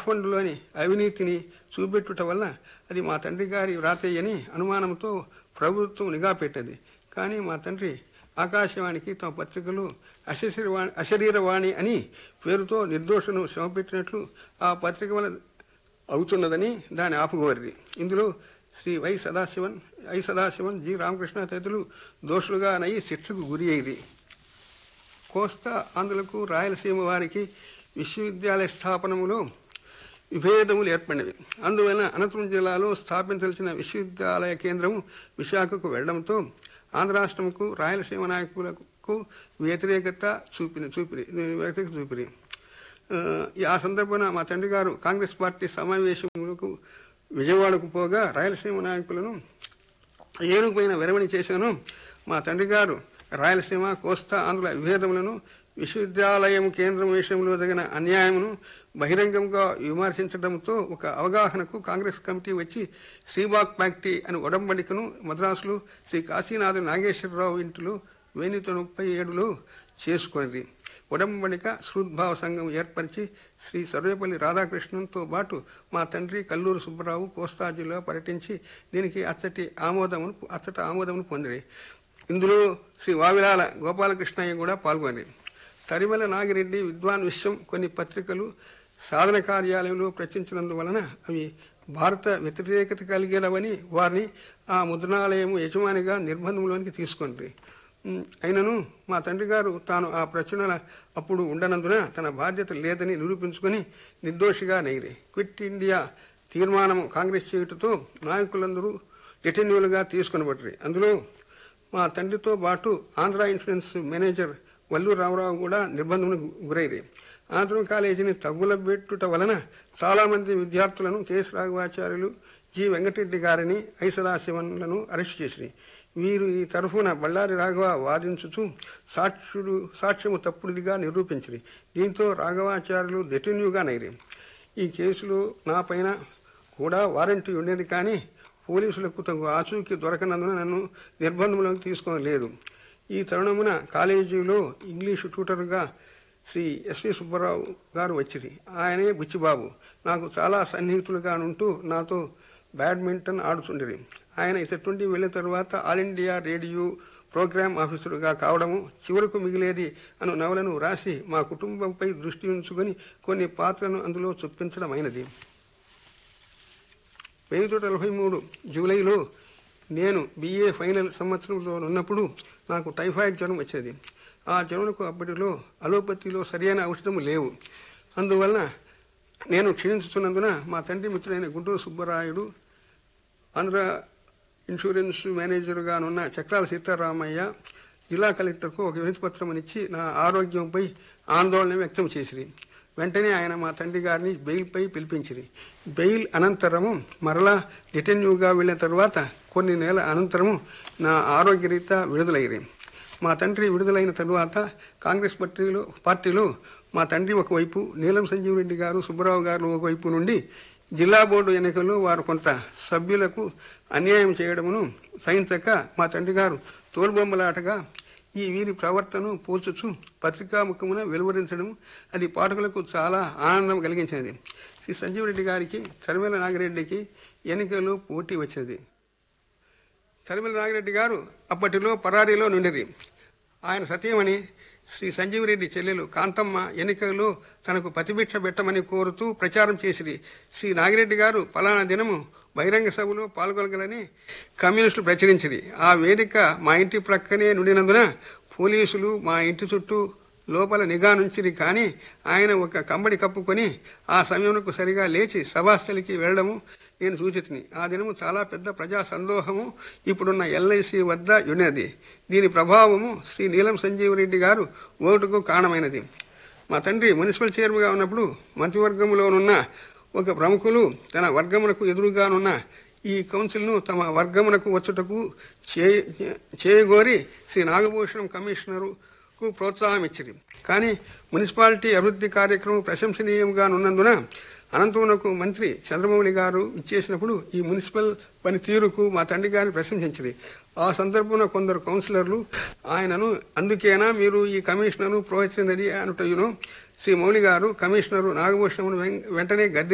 ఫండ్లోని అవినీతిని చూపెట్టుట వల్ల అది మా తండ్రి గారి వ్రాతయ్యని అనుమానంతో ప్రభుత్వం నిఘా పెట్టింది కానీ మా తండ్రి ఆకాశవాణికి తమ పత్రికలు అశరీరవాణి అశరీరవాణి అని పేరుతో నిర్దోషను శ్రమపెట్టినట్లు ఆ పత్రిక వల్ల అవుతున్నదని దాన్ని ఆపుకోరిది ఇందులో Sri Y Sadasivan I Sadasivan G Ramakrishna తదితరులు దోషులుగా నయ్యి శిక్షకు గురి అయ్యి కోస్తా ఆంధ్రులకు రాయలసీమ వారికి విశ్వవిద్యాలయ స్థాపనములో విభేదములు ఏర్పడినవి అందువలన అనంతపురం జిల్లాలో స్థాపించాల్సిన విశ్వవిద్యాలయ కేంద్రం విశాఖకు వెళ్లడంతో ఆంధ్ర రాష్ట్రంకు రాయలసీమ నాయకులకు వ్యతిరేకత చూపిన చూపిరి వ్యతిరేకత చూపిరి ఆ, ఆ సందర్భాన మా తండ్రి గారు కాంగ్రెస్ పార్టీ సమావేశములకు విజయవాడకు పోగా రాయలసీమ నాయకులను ఏనుగుపైన విరమణ చేశాను మా తండ్రి గారు రాయలసీమ కోస్తా ఆంధ్రుల విభేదములను విశ్వవిద్యాలయం కేంద్రం విషయంలో తగిన అన్యాయమును బహిరంగంగా విమర్శించడంతో ఒక అవగాహనకు కాంగ్రెస్ కమిటీ వచ్చి శ్రీబాగ్ ఫ్యాక్టరీ అని ఒడంబడికను మద్రాసులో శ్రీ కాశీనాథ నాగేశ్వరరావు ఇంటిలో వెయ్యి ముప్పై ఏడులో చేసుకున్నది ఉడంబడిక సృద్భావ సంఘం ఏర్పరిచి శ్రీ సర్వేపల్లి రాధాకృష్ణన్తో పాటు మా తండ్రి కల్లూరు సుబ్బరావు కోస్తా జిల్లా పర్యటించి దీనికి అచ్చటి ఆమోదమును అచ్చట ఆమోదమును పొందిరి ఇందులో శ్రీ వావిలాల గోపాలకృష్ణయ్య కూడా పాల్గొని తరిమల నాగిరెడ్డి విద్వాన్ విశ్వం కొన్ని పత్రికలు సాధన కార్యాలయంలో ప్రచురించినందువలన అవి భారత వ్యతిరేకత కలిగినవని వారిని ఆ ముద్రణాలయం యజమానిగా నిర్బంధంలోనికి తీసుకుంది ఉమ్, అయినను మా తండ్రి గారు తాను ఆ ప్రచురణ అప్పుడు ఉండనందున తన బాధ్యత లేదని నిరూపించుకుని నిర్దోషిగా నైరి క్విట్ ఇండియా తీర్మానం కాంగ్రెస్ చేయుటతో నాయకులందరూ డిటెన్యూలుగా తీసుకొనబడ్డారు అందులో మా తండ్రితో పాటు ఆంధ్ర ఇన్సూరెన్స్ మేనేజర్ వల్లు రామరావు కూడా నిర్బంధములకు గురైరి ఆంధ్ర కాలేజీని తగ్గులబెట్టుట వలన చాలా మంది విద్యార్థులను కేసు రాఘవాచార్యులు జి వెంకటరెడ్డి గారిని ఐ సదాశివన్లను అరెస్ట్ చేసిరి వీరు ఈ తరఫున బళ్ళారి రాఘవ వాదించుతూ సాక్షుడు సాక్ష్యము తప్పుడుదిగా నిరూపించిరి దీంతో రాఘవాచార్యులు డెటెన్యూగా నైరి ఈ కేసులో నా పైన కూడా వారంటీ ఉండేది కానీ పోలీసులకు తగు ఆచూకీ దొరకనందున నన్ను నిర్బంధంలోకి తీసుకోలేదు ఈ తరుణమున కాలేజీలో ఇంగ్లీషు ట్యూటర్గా శ్రీ ఎస్వి సుబ్బారావు గారు వచ్చింది ఆయనే బుచ్చిబాబు నాకు చాలా సన్నిహితులుగా ఉంటూ నాతో బ్యాడ్మింటన్ ఆడుతుండేది ఆయన ఇతడి వెళ్ళిన తర్వాత ఆల్ ఇండియా రేడియో ప్రోగ్రామ్ ఆఫీసరుగా కావడము చివరకు మిగిలేది అను నవలను రాసి మా కుటుంబంపై దృష్టి ఉంచుకొని కొన్ని పాత్రలను అందులో చొప్పించడం అయినది వెయ్యి తొమ్మిది నలభై మూడు జూలైలో నేను బిఏ ఫైనల్ సంవత్సరంలో ఉన్నప్పుడు నాకు టైఫాయిడ్ జ్వరం వచ్చినది ఆ జ్వరంకు అప్పటిలో అలోపతిలో సరైన ఔషధము లేవు అందువలన నేను క్షీణించుతున్నందున మా తండ్రి మిత్రుడైన గుంటూరు సుబ్బరాయుడు ఆంధ్ర ఇన్సూరెన్స్ మేనేజర్గానున్న చక్రాల సీతారామయ్య జిల్లా కలెక్టర్కు ఒక వినతి పత్రం ఇచ్చి నా ఆరోగ్యంపై ఆందోళన వ్యక్తం చేసిరి వెంటనే ఆయన మా తండ్రి గారిని బెయిల్పై పిలిపించిరి బెయిల్ అనంతరము మరలా డిటెన్యూగా వెళ్ళిన తర్వాత కొన్ని నెలల అనంతరము నా ఆరోగ్యరీత్యా విడుదలయ్యి మా తండ్రి విడుదలైన తరువాత కాంగ్రెస్ పార్టీలో పార్టీలో మా తండ్రి ఒకవైపు నీలం సంజీవ్ రెడ్డి గారు సుబ్బరావు గారు ఒకవైపు నుండి జిల్లా బోర్డు ఎన్నికల్లో వారు కొంత సభ్యులకు అన్యాయం చేయడమును సహించక మా తండ్రి గారు తోలుబొమ్మలాటగా ఈ వీరి ప్రవర్తనను పోల్చుచు పత్రికాముఖమున వెలువరించడం అది పాఠకులకు చాలా ఆనందం కలిగించినది శ్రీ సంజీవ్ రెడ్డి గారికి తరిమల నాగిరెడ్డికి ఎన్నికల్లో పోటీ వచ్చినది తరిమల నాగిరెడ్డి గారు అప్పటిలో పరారీలో నుండిరి ఆయన సతీమణి శ్రీ సంజీవరెడ్డి చెల్లెలు కాంతమ్మ ఎన్నికల్లో తనకు ప్రతిభిక్ష పెట్టమని కోరుతూ ప్రచారం చేసిరి శ్రీ నాగిరెడ్డి గారు పలానా దినము బహిరంగ సభలో పాల్గొనగలని కమ్యూనిస్టులు ప్రచురించిరి ఆ వేదిక మా ఇంటి ప్రక్కనే నుండినందున పోలీసులు మా ఇంటి చుట్టూ లోపల నిఘా నుంచిరి కానీ ఆయన ఒక కంబడి కప్పుకొని ఆ సమయంలో సరిగా లేచి సభాస్థలికి వెళ్లడము నేను సూచితిని ఆ దినము చాలా పెద్ద ప్రజా సందోహము ఇప్పుడున్న ఎల్ఐసి వద్ద ఉన్నది దీని ప్రభావము శ్రీ నీలం సంజీవరెడ్డి గారు ఓటుకు కారణమైనది మా తండ్రి మున్సిపల్ చైర్మన్గా ఉన్నప్పుడు మంత్రివర్గంలోనున్న ఒక ప్రముఖులు తన వర్గమునకు ఎదురుగానున్న ఈ కౌన్సిల్ను తమ వర్గమునకు వచ్చుటకు చే- చేయగోరి శ్రీ నాగభూషణం కమిషనరు కు ప్రోత్సాహం ఇచ్చింది కానీ మున్సిపాలిటీ అభివృద్ధి కార్యక్రమం ప్రశంసనీయంగా ఉన్నందున అనంతపురంకు మంత్రి చంద్రమౌళి గారు ఇచ్చేసినప్పుడు ఈ మున్సిపల్ పనితీరుకు మా తండ్రి గారిని ప్రశంసించింది ఆ సందర్భంలో కొందరు కౌన్సిలర్లు ఆయనను అందుకేనా మీరు ఈ కమిషనర్ను ప్రోత్సహించండి అనుటయును శ్రీ మౌళి గారు కమిషనరు నాగభూషణమును వెం- వెంటనే గద్దె